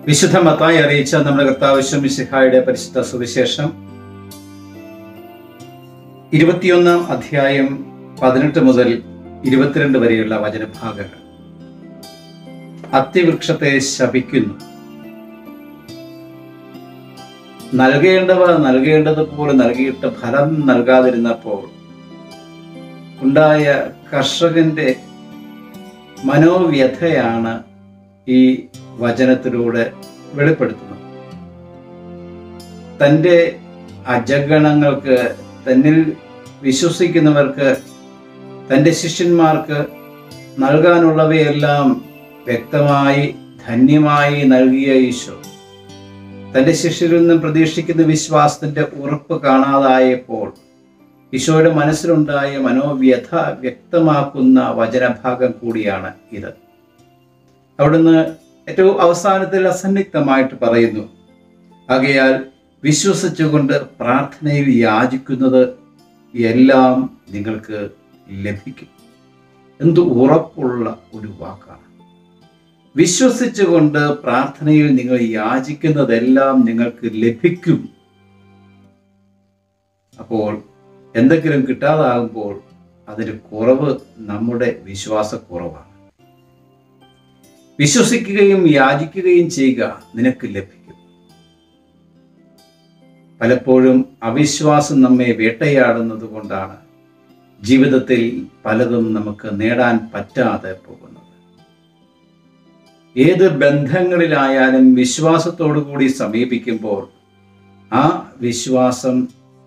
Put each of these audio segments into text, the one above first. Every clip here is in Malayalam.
വിശുദ്ധ മത്തായി അറിയിച്ച നമ്മുടെ കർത്താവ് മിശിഹായുടെ പരിശുദ്ധ സുവിശേഷം ഇരുപത്തിയൊന്നാം അധ്യായം പതിനെട്ട് മുതൽ ഇരുപത്തിരണ്ട് വരെയുള്ള വചനഭാഗങ്ങൾ അത്തിവൃക്ഷത്തെ ശപിക്കുന്നു നൽകേണ്ടവ നൽകേണ്ടതുപോലെ നൽകിയിട്ട് ഫലം നൽകാതിരുന്നപ്പോൾ ഉണ്ടായ കർഷകന്റെ മനോവ്യഥയാണ് ഈ വചനത്തിലൂടെ വെളിപ്പെടുത്തുന്നത് തൻ്റെ അജഗണങ്ങൾക്ക് തന്നിൽ വിശ്വസിക്കുന്നവർക്ക് തൻ്റെ ശിഷ്യന്മാർക്ക് നൽകാനുള്ളവയെല്ലാം വ്യക്തമായി ധന്യമായി നൽകിയ ഈശോ തൻ്റെ ശിഷ്യരിൽ നിന്നും പ്രതീക്ഷിക്കുന്ന വിശ്വാസത്തിന്റെ ഉറപ്പ് കാണാതായപ്പോൾ ഈശോയുടെ മനസ്സിലുണ്ടായ മനോവ്യഥ വ്യക്തമാക്കുന്ന വചനഭാഗം കൂടിയാണ് ഇത് അവിടുന്ന് ഏറ്റവും അവസാനത്തിൽ അസന്നിഗ്ധമായിട്ട് പറയുന്നു ആകയാൽ വിശ്വസിച്ചുകൊണ്ട് പ്രാർത്ഥനയിൽ യാചിക്കുന്നത് എല്ലാം നിങ്ങൾക്ക് ലഭിക്കും എന്ത് ഉറപ്പുള്ള ഒരു വാക്കാണ് വിശ്വസിച്ചുകൊണ്ട് പ്രാർത്ഥനയിൽ നിങ്ങൾ യാചിക്കുന്നതെല്ലാം നിങ്ങൾക്ക് ലഭിക്കും അപ്പോൾ എന്തെങ്കിലും കിട്ടാതാകുമ്പോൾ അതിന് കുറവ് നമ്മുടെ വിശ്വാസക്കുറവാണ് വിശ്വസിക്കുകയും യാചിക്കുകയും ചെയ്യുക നിനക്ക് ലഭിക്കും പലപ്പോഴും അവിശ്വാസം നമ്മെ വേട്ടയാടുന്നത് കൊണ്ടാണ് ജീവിതത്തിൽ പലതും നമുക്ക് നേടാൻ പറ്റാതെ പോകുന്നത് ഏത് ബന്ധങ്ങളിലായാലും വിശ്വാസത്തോടു കൂടി സമീപിക്കുമ്പോൾ ആ വിശ്വാസം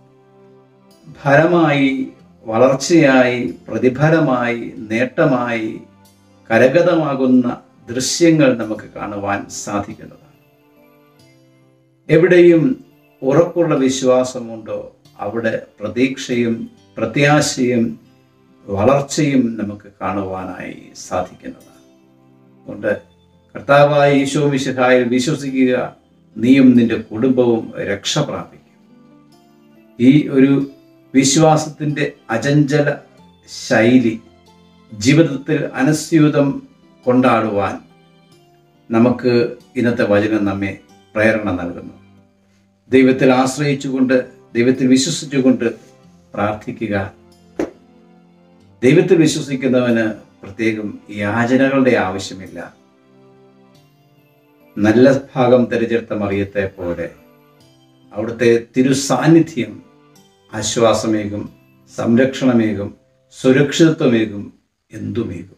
ഫലമായി വളർച്ചയായി പ്രതിഫലമായി നേട്ടമായി കരഗതമാകുന്ന ദൃശ്യങ്ങൾ നമുക്ക് കാണുവാൻ സാധിക്കുന്നതാണ് എവിടെയും ഉറപ്പുള്ള വിശ്വാസമുണ്ടോ അവിടെ പ്രതീക്ഷയും പ്രത്യാശയും വളർച്ചയും നമുക്ക് കാണുവാനായി സാധിക്കുന്നതാണ് അതുകൊണ്ട് കർത്താവായ ഈശോ വിശുഹായിൽ വിശ്വസിക്കുക നീയും നിന്റെ കുടുംബവും രക്ഷ പ്രാപിക്കും ഈ ഒരു വിശ്വാസത്തിൻ്റെ അചഞ്ചല ശൈലി ജീവിതത്തിൽ അനസ്യൂതം കൊണ്ടാടുവാൻ നമുക്ക് ഇന്നത്തെ വചനം നമ്മെ പ്രേരണ നൽകുന്നു ദൈവത്തിൽ ആശ്രയിച്ചുകൊണ്ട് ദൈവത്തിൽ വിശ്വസിച്ചുകൊണ്ട് പ്രാർത്ഥിക്കുക ദൈവത്തിൽ വിശ്വസിക്കുന്നവന് പ്രത്യേകം യാചനകളുടെ ആവശ്യമില്ല നല്ല ഭാഗം തിരഞ്ഞെടുത്ത മറിയത്തെ പോലെ അവിടുത്തെ തിരുസാന്നിധ്യം ആശ്വാസമേകും സംരക്ഷണമേകും സുരക്ഷിതത്വമേകും എന്തുമേകും